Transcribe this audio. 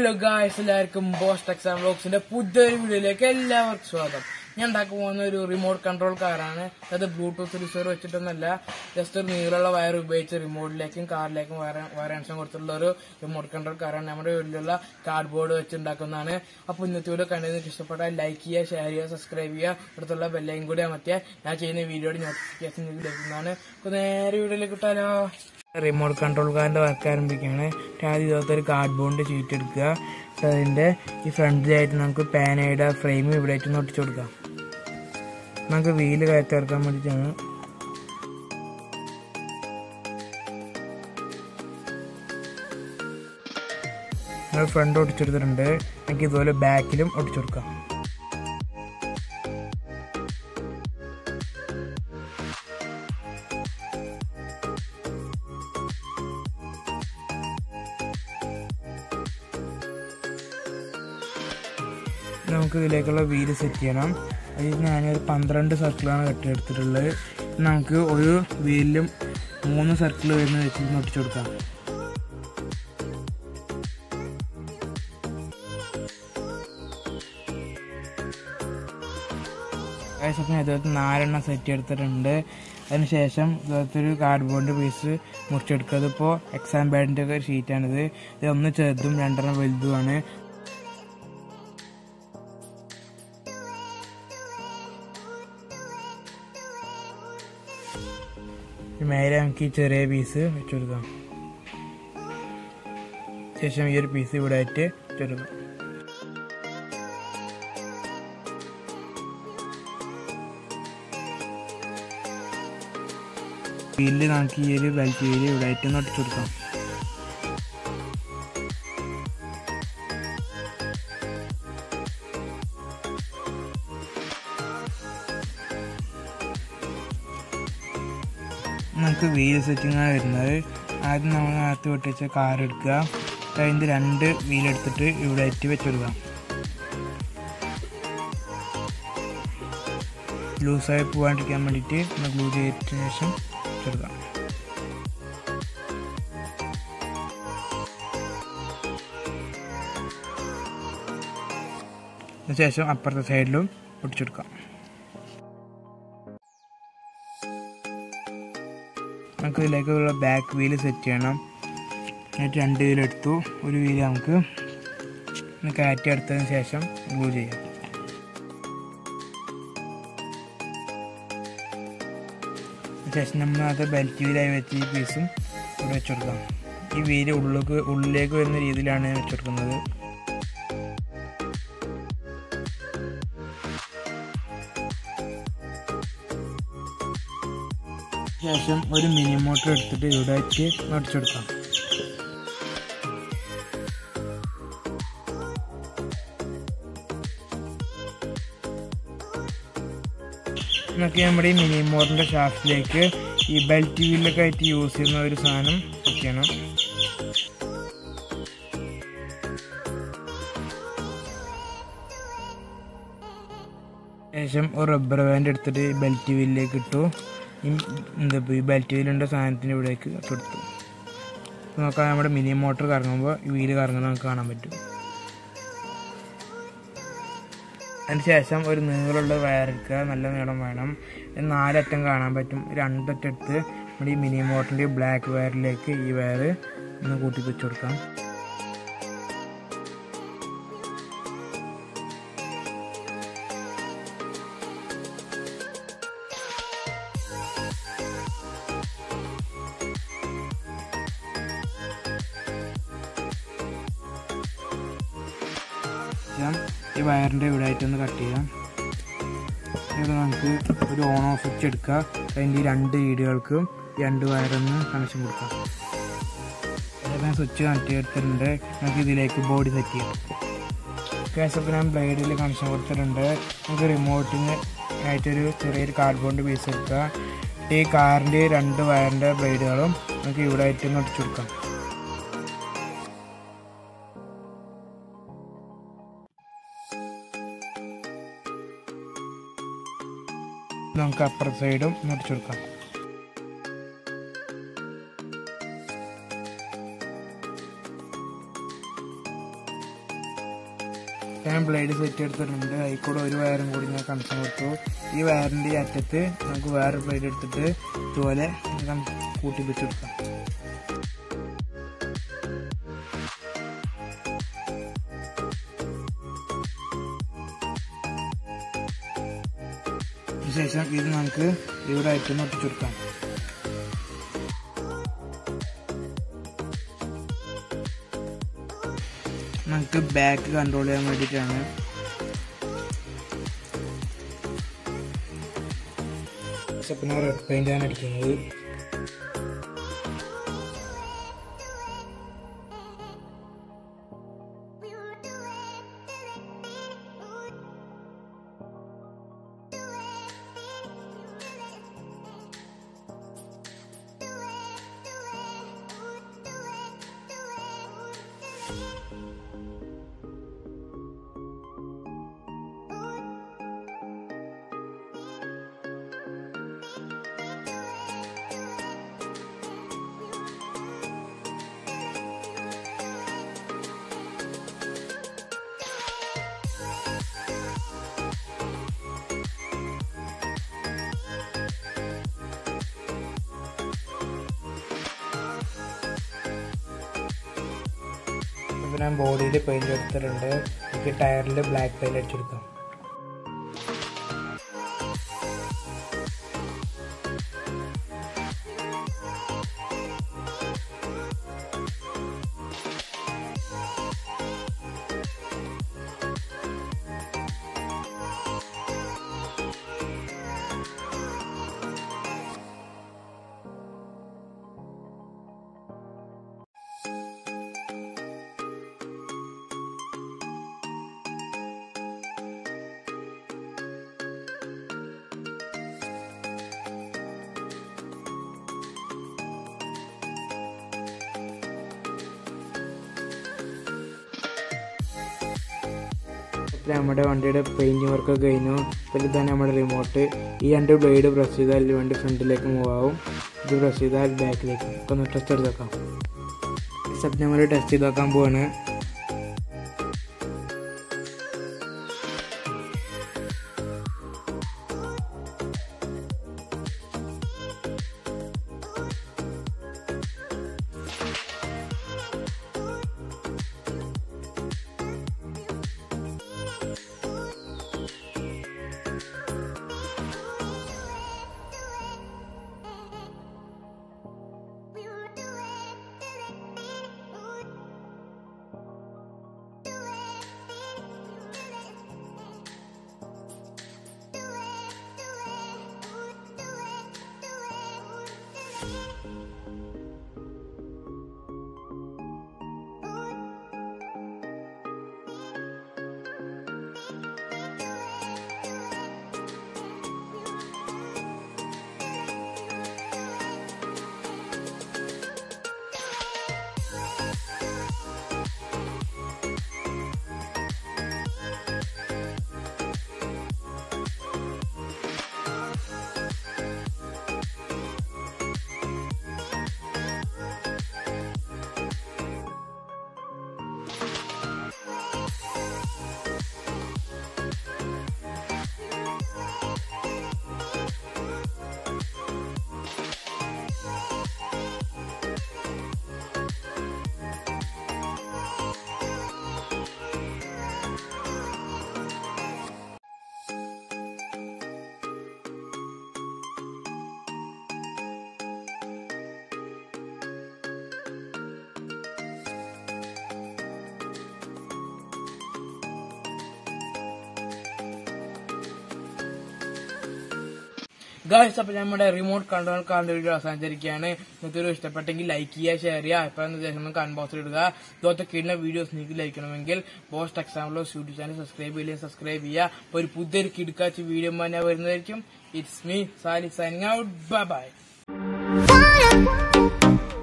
Hello guys എല്ലാവർക്കും Boss Techsam വ്ലോഗ്സിന്റെ പുതിയൊരു വീഡിയോയിലേക്ക് എല്ലാവർക്കും സ്വാഗതം ഞാൻ ഉണ്ടാക്കാൻ പോകുന്ന ഒരു റിമോട്ട് കൺട്രോൾ കാറാണ് അത് ബ്ലൂടൂത്ത് റിസീവർ വെച്ചിട്ടൊന്നല്ല ജസ്റ്റ് ഒരു നീളമുള്ള വയർ ഉപയോഗിച്ച് റിമോട്ടിലേക്കും കാറിലേക്കും വയർ വയർ കണക്ഷൻ കൊടുത്തിട്ടുള്ള ഒരു റിമോട്ട് കൺട്രോൾ കാറാണ് നമ്മുടെ വീട്ടിലുള്ള കാർഡ്ബോർഡ് വെച്ച് ഉണ്ടാക്കുന്നതാണ് അപ്പോൾ ഇന്നത്തെ വീഡിയോ കണ്ടതിന് ഇഷ്ടപ്പെട്ടാൽ ലൈക്ക് ചെയ്യുക ഷെയർ ചെയ്യുക സബ്സ്ക്രൈബ് ചെയ്യുക അടുത്തുള്ള ബെല്ലൈൻ കൂടി അമർത്തിയാൽ ഞാൻ ചെയ്യുന്ന വീഡിയോയുടെ നോട്ടിഫിക്കേഷൻ നിങ്ങൾക്ക് ലഭിക്കുന്നതാണ് അപ്പോൾ നേരെ വീഡിയോയിലേക്ക് കിട്ടാലോ റിമോട്ട് കൺട്രോൾ കാറിന്റെ വർക്ക് ആരംഭിക്കുകയാണ് ആദ്യം ഇതുപോലത്തെ ഒരു കാർഡ് ബോണ്ട് ഷീറ്റ് എടുക്കുക എന്നിട്ട് അതിന്റെ ഈ ഫ്രണ്ടിലായിട്ട് നമുക്ക് പാനയുടെ ഫ്രെയിം ഇവിടെ ആയിട്ട് ഒന്ന് ഒട്ടിച്ചു കൊടുക്കാം നമുക്ക് വീല് കയറ്റിറക്കാൻ വേണ്ടിയിട്ടാണ് നമ്മൾ ഫ്രണ്ട് ഒട്ടിച്ചെടുത്തിട്ടുണ്ട് നമുക്ക് ഇതുപോലെ ബാക്കിലും ഒട്ടിച്ചു കൊടുക്കാം നമുക്ക് ഇതിലേക്കുള്ള വീല് സെറ്റ് ചെയ്യണം അതിൽ ഞാനൊരു പന്ത്രണ്ട് സർക്കിളാണ് കെട്ടിയെടുത്തിട്ടുള്ളത് നമുക്ക് ഒരു വീലിലും മൂന്ന് സർക്കിൾ വരുന്ന വെച്ച് ഒട്ടിച്ചു കൊടുക്കാം ഏകദേശം ഇതുപോലത്തെ നാലെണ്ണം സെറ്റ് എടുത്തിട്ടുണ്ട് അതിനുശേഷം ഇതുപോലത്തെ ഒരു കാർഡ്ബോർഡ് പീസ് മുറിച്ചെടുക്കുക അതിപ്പോൾ എക്സാം പാഡിൻ്റെ ഒക്കെ ഷീറ്റാണിത് ഇത് ഒന്ന് ചെറുതും രണ്ടെണ്ണം വലുതുമാണ് മേലെ നമുക്ക് ഈ ചെറിയ പീസ് വെച്ച് കൊടുക്കാം ശേഷം ഈ ഒരു പീസ് ഇവിടെ ആയിട്ട് വെച്ചെടുക്കാം വീലിൽ നമുക്ക് ഈ ഒരു ബെൽറ്റ് വീല് ഇവിടെ ആയിട്ട് ഒന്ന് ഒട്ടിച്ചു കൊടുക്കാം നമുക്ക് വീൽ സെറ്റിംഗ് ആണ് വരുന്നത് ആദ്യം നമ്മൾ നേരത്തെ വെട്ടിച്ച കാർ എടുക്കുക അതിൻ്റെ രണ്ട് വീൽ എടുത്തിട്ട് ഇവിടെ ആയിട്ട് വെച്ചെടുക്കാം ലൂസായി പോകാണ്ടിരിക്കാൻ വേണ്ടിയിട്ട് നമ്മൾ ഗ്ലൂ ചെയ്തതിന് ശേഷം വെച്ചെടുക്കാം ശേഷം അപ്പുറത്തെ സൈഡിലും ഒട്ടിച്ചെടുക്കാം നമുക്ക് ഇതിലേക്കുള്ള ബാക്ക് വീല് സെറ്റ് ചെയ്യണം എന്നിട്ട് രണ്ട് വീൽ എടുത്തു ഒരു വീല് നമുക്ക് ഒന്ന് കയറ്റി എടുത്തതിന് ശേഷം ഗ്ലൂ ചെയ്യാം ശേഷം നമ്മൾ അത് ബെൽറ്റ് വീലായി വെച്ച് ഈ പീസും ഇവിടെ വെച്ചുകൊടുക്കാം ഈ വീല് ഉള്ളിലേക്ക് ഉള്ളിലേക്ക് വരുന്ന രീതിയിലാണ് വെച്ചുകൊടുക്കുന്നത് ശേഷം ഒരു മിനി മോട്ടർ എടുത്തിട്ട് ഇവിടെ വെച്ച് അടിച്ചെടുക്കാം നമുക്ക് നമ്മുടെ ഈ മിനി മോട്ടറിന്റെ ഷാഫ്റ്റിലേക്ക് ഈ ബെൽറ്റ് വീലൊക്കെ ആയിട്ട് യൂസ് ചെയ്യുന്ന ഒരു സാധനം ചെയ്യണം ശേഷം ഒരു റബ്ബർ ബാൻഡ് എടുത്തിട്ട് ബെൽറ്റ് വീലിലേക്ക് ഇട്ടു ഈ എന്താ ഈ ബെൽറ്റ് വീലിൻ്റെ സാധനത്തിന് ഇവിടേക്ക് കൊടുത്തു നോക്കാം നമ്മുടെ മിനി മോട്ടർ കറങ്ങുമ്പോൾ ഈ വീല് കറങ്ങുന്നത് നമുക്ക് കാണാൻ പറ്റും അതിന് ശേഷം ഒരു നീളമുള്ള വയറെടുക്കുക നല്ല നീളം വേണം നാലറ്റം കാണാൻ പറ്റും രണ്ടറ്റം എടുത്ത് നമ്മുടെ ഈ മിനി മോട്ടറിൻ്റെ ബ്ലാക്ക് വയറിലേക്ക് ഈ വയർ ഒന്ന് കൂട്ടി വെച്ച് കൊടുക്കാം ചെയ്യാം ഈ വയറിൻ്റെ ഇവിടെ ആയിട്ടൊന്ന് കട്ട് ചെയ്യാം ഇത് നമുക്ക് ഒരു ഓൺ ഓഫ് സ്വിച്ച് എടുക്കുക അതിൻ്റെ ഈ രണ്ട് വീടുകൾക്കും രണ്ട് വയറൊന്ന് കണക്ഷൻ കൊടുക്കാം അതൊക്കെ സ്വിച്ച് കണക്ട് ചെയ്തിട്ടുണ്ട് നമുക്ക് ഇതിലേക്ക് ബോഡി സെറ്റ് ചെയ്യാം കേസപ്പോൾ ഞാൻ ബ്ലേഡിൽ കണക്ഷൻ കൊടുത്തിട്ടുണ്ട് നമുക്ക് റിമോട്ടിന് ആയിട്ടൊരു ചെറിയൊരു കാർഡ്ബോർഡ് പീസ് എടുക്കുക ഈ കാറിൻ്റെ രണ്ട് വയറിൻ്റെ ബ്ലേഡുകളും നമുക്ക് ഇവിടെ ആയിട്ടൊന്ന് ഒടിച്ചു കൊടുക്കാം നമുക്ക് അപ്പുറത്തെ സൈഡും മുറിച്ചു കൊടുക്കാം ബ്ലേഡ് സെറ്റ് എടുത്തിട്ടുണ്ട് അതിൽ കൂടെ ഒരു വയറും കൂടി ഞാൻ കണക്ഷൻ കൊടുത്തു ഈ വയറിന്റെ ഈ അറ്റത്ത് നമുക്ക് വേറെ ബ്ലേഡ് എടുത്തിട്ട് ഇതുപോലെ കൂട്ടിപ്പിച്ച് കൊടുക്കാം ശേഷം ഇത് നമുക്ക് ഇവിടെ അയറ്റൊന്ന് ഒട്ടിച്ചു കൊടുക്കാം നമുക്ക് ബാക്ക് കൺട്രോൾ ചെയ്യാൻ വേണ്ടിയിട്ടാണ് പിന്നെ റെഡ് പെയിന്റ് ആണ് അടിക്കുന്നത് ഇപ്പം ഞാൻ ബോഡിയിൽ പെയിന്റ് എടുത്തിട്ടുണ്ട് എനിക്ക് ടയറിൽ ബ്ലാക്ക് പെയിന്റ് അടിച്ചെടുക്കാം ഇപ്പോൾ നമ്മുടെ വണ്ടിയുടെ പെയിൻറ്റിങ് വർക്കൊക്കെ കഴിഞ്ഞു ഇപ്പോൾ ഇതാണ് നമ്മുടെ റിമോട്ട് ഈ രണ്ട് ബ്ലേഡ് പ്രസ് ചെയ്താൽ വണ്ടി ഫ്രണ്ടിലേക്ക് മൂവ് ആവും ഇത് പ്രസ് ചെയ്താൽ ബാക്കിലേക്ക് ഇപ്പോൾ ഒന്ന് ടെസ്റ്റ് എടുത്ത് നോക്കാം സ്റ്റെപ്പ് നമ്മൾ ടെസ്റ്റ് ചെയ്ത് നോക്കാൻ പോവാണ് ഗായ്സ് അപ്പോൾ നമ്മുടെ റിമോട്ട് കൺട്രോൾ കാറിന്റെ വീഡിയോ അവസാനിച്ചിരിക്കുകയാണ് നിങ്ങൾക്ക് ഒരു ഇഷ്ടപ്പെട്ടെങ്കിൽ ലൈക്ക് ചെയ്യുക ഷെയർ ചെയ്യുക ഇപ്പോൾ ശേഷം നമുക്ക് അൺബോക്സ് ഇടുക ഇതുപോലത്തെ കിട്ടുന്ന വീഡിയോസ് നിങ്ങൾക്ക് ലഭിക്കണമെങ്കിൽ പോസ്റ്റ് എക്സാമ്പിളോ യൂട്യൂബ് ചാനൽ സബ്സ്ക്രൈബ് ചെയ്യില്ലെങ്കിൽ സബ്സ്ക്രൈബ് ചെയ്യുക അപ്പോൾ ഒരു പുതിയൊരു കിടക്കാച്ച വീഡിയോ ഞാൻ വരുന്നതായിരിക്കും it's me Sally signing out bye bye Bye.